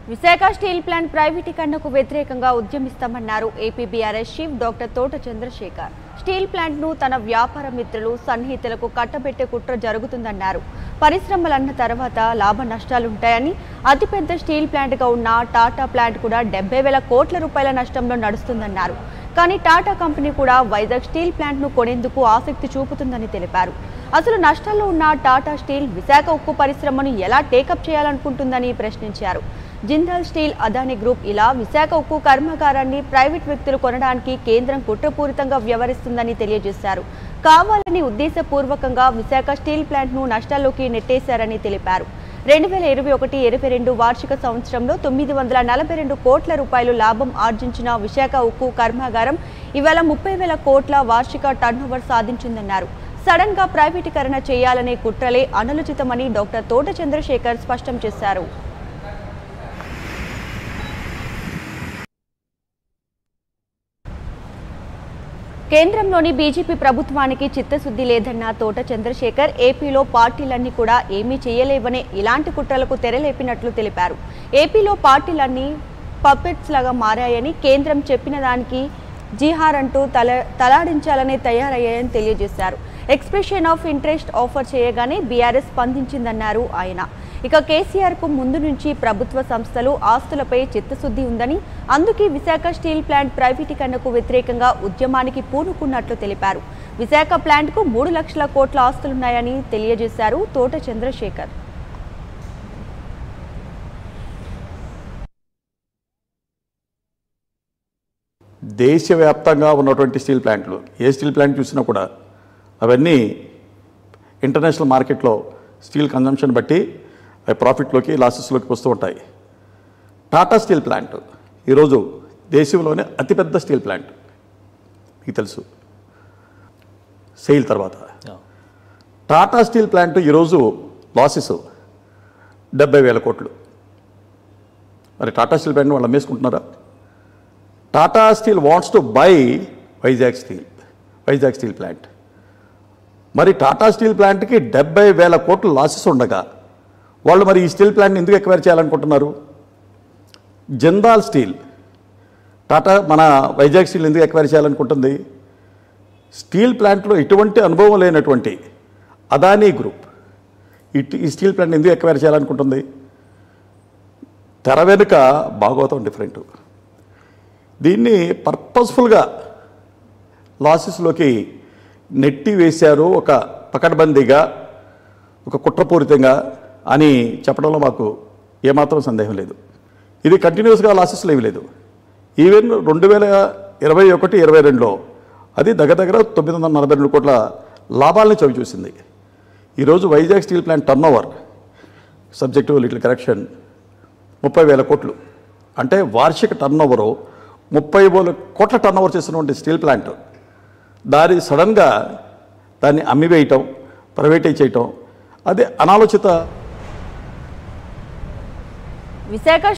Visakha steel plant ప్రైవేటీకరణకు వ్యతిరేకంగా ఉద్యమిస్తామన్నారు AP BRS chief doctor Thota Chandrasekhar steel plant ను తన వ్యాపార మిత్రులు సన్నిహితులకు కట్టబెట్టే కుట్ర జరుగుతుందన్నారు పరిశ్రమలన్న తర్వాత లాభ నష్టాలుంటాయని అతిపెద్ద స్టీల్ ప్లాంట్గా ఉన్న టాటా ప్లాంట్ కూడా డెబ్బై వేల కోట్ల రూపాయల నష్టంలో నడుస్తుందన్నారు కానీ టాటా కంపెనీ కూడా వైజాగ్ స్టీల్ ప్లాంట్ను కొనేందుకు ఆసక్తి చూపుతుందని తెలిపారు అసలు నష్టాల్లో ఉన్న టాటా స్టీల్ విశాఖ ఉక్కు పరిశ్రమను ఎలా టేకప్ చేయాలనుకుంటుందని ప్రశ్నించారు జిందాల్ స్టీల్ అదానీ గ్రూప్ ఇలా విశాఖ ఉక్కు కర్మాగారాన్ని ప్రైవేట్ వ్యక్తులు కొనడానికి కేంద్రం కుట్రపూరితంగా వ్యవహరిస్తుందని తెలియజేశారు కావాలని ఉద్దేశపూర్వకంగా విశాఖ స్టీల్ ప్లాంట్ను నష్టాల్లోకి నెట్టేశారని తెలిపారు రెండు వేల ఇరవై ఒకటి ఇరవై రెండు వార్షిక సంవత్సరంలో తొమ్మిది వందల నలభై రెండు కోట్ల రూపాయలు లాభం ఆర్జించిన విశాఖ ఉక్కు కర్మాగారం ఇవాళ ముప్పై వేల కోట్ల వార్షిక టర్నోవర్ సాధించిందన్నారు సడన్ గా ప్రైవేటీకరణ చేయాలనే కుట్రలే అనుచితమని డాక్టర్ తోట చంద్రశేఖర్ స్పష్టం చేశారు కేంద్రంలోని బీజేపీ ప్రభుత్వానికి చిత్తశుద్ధి లేదన్న తోట చంద్రశేఖర్ ఏపీలో పార్టీలన్నీ కూడా ఏమీ చేయలేవనే ఇలాంటి కుట్రలకు తెరలేపినట్లు తెలిపారు ఏపీలో పార్టీలన్నీ పప్పెట్స్ లాగా మారాయని కేంద్రం చెప్పిన దానికి జీహార్ అంటూ తల తలాడించాలనే తయారయ్యాయని తెలియజేశారు ఎక్స్ప్రెషన్ ఆఫ్ ఇంట్రెస్ట్ ఆఫర్ చేయగానే బీఆర్ఎస్ స్పందించిందన్నారు ఆయన ఇక కేసీఆర్ కు ముందు నుంచి ప్రభుత్వ సంస్థలు ఆస్తులపై చిత్తశుద్ధి ఉందని అందుకే విశాఖ స్టీల్ ప్లాంట్ ప్రైవేటీకరణకు వ్యతిరేకంగా ఉద్యమానికి పూనుకున్నట్లు తెలిపారు విశాఖ ప్లాంట్ కు మూడు లక్షల కోట్ల ఆస్తులున్నాయని తెలియజేశారు తోట చంద్రశేఖర్ దేశవ్యాప్తంగా ఉన్నటువంటి స్టీల్ ప్లాంట్లు ఏ స్టీల్ ప్లాంట్ చూసినా కూడా అవన్నీ ఇంటర్నేషనల్ మార్కెట్లో స్టీల్ కన్జంప్షన్ బట్టి అవి ప్రాఫిట్లోకి లాసెస్లోకి వస్తూ ఉంటాయి టాటా స్టీల్ ప్లాంట్ ఈరోజు దేశంలోనే అతిపెద్ద స్టీల్ ప్లాంట్ మీకు తెలుసు సెయిల్ తర్వాత టాటా స్టీల్ ప్లాంట్ ఈరోజు లాసెస్ డెబ్బై వేల కోట్లు మరి టాటా స్టీల్ ప్లాంట్ వాళ్ళు అమ్మేసుకుంటున్నారా Tata steel wants to buy Vizag steel Vizag steel plant మరి టాటా స్టీల్ ప్లాంట్కి డెబ్బై వేల కోట్లు లాసెస్ ఉండగా వాళ్ళు మరి ఈ స్టీల్ ప్లాంట్ని ఎందుకు ఎక్వైర్ చేయాలనుకుంటున్నారు జిందాల్ స్టీల్ టాటా మన వైజాగ్ స్టీల్ ఎందుకు ఎక్వైర్ చేయాలనుకుంటుంది స్టీల్ ప్లాంట్లో ఎటువంటి అనుభవం లేనటువంటి అదానీ గ్రూప్ ఈ ఈ స్టీల్ ప్లాంట్ ఎందుకు ఎక్వైర్ చేయాలనుకుంటుంది తెర వెనుక భాగవతం డిఫరెంట్ దీన్ని పర్పస్ఫుల్గా లాసెస్లోకి నెట్టి వేశారు ఒక పకడ్బందీగా ఒక కుట్రపూరితంగా అని చెప్పడంలో మాకు ఏమాత్రం సందేహం లేదు ఇది కంటిన్యూస్గా లాసెస్లో ఏమి లేదు ఈవెన్ రెండు వేల ఇరవై ఒకటి ఇరవై రెండులో అది దగ్గర దగ్గర తొమ్మిది వందల నలభై రెండు కోట్ల లాభాలని చవి చూసింది ఈరోజు Vizag steel plant turnover subject little correction ముప్పై వేల కోట్లు అంటే వార్షిక టర్న్ ఓవరు ముప్పై వేల కోట్ల టర్న్ ఓవర్ చేసినటువంటి స్టీల్ ప్లాంట్ దాని సడన్గా దాన్ని అమ్మివేయటం ప్రైవేటైజ్ చేయటం అది అనాలోచిత విశాఖ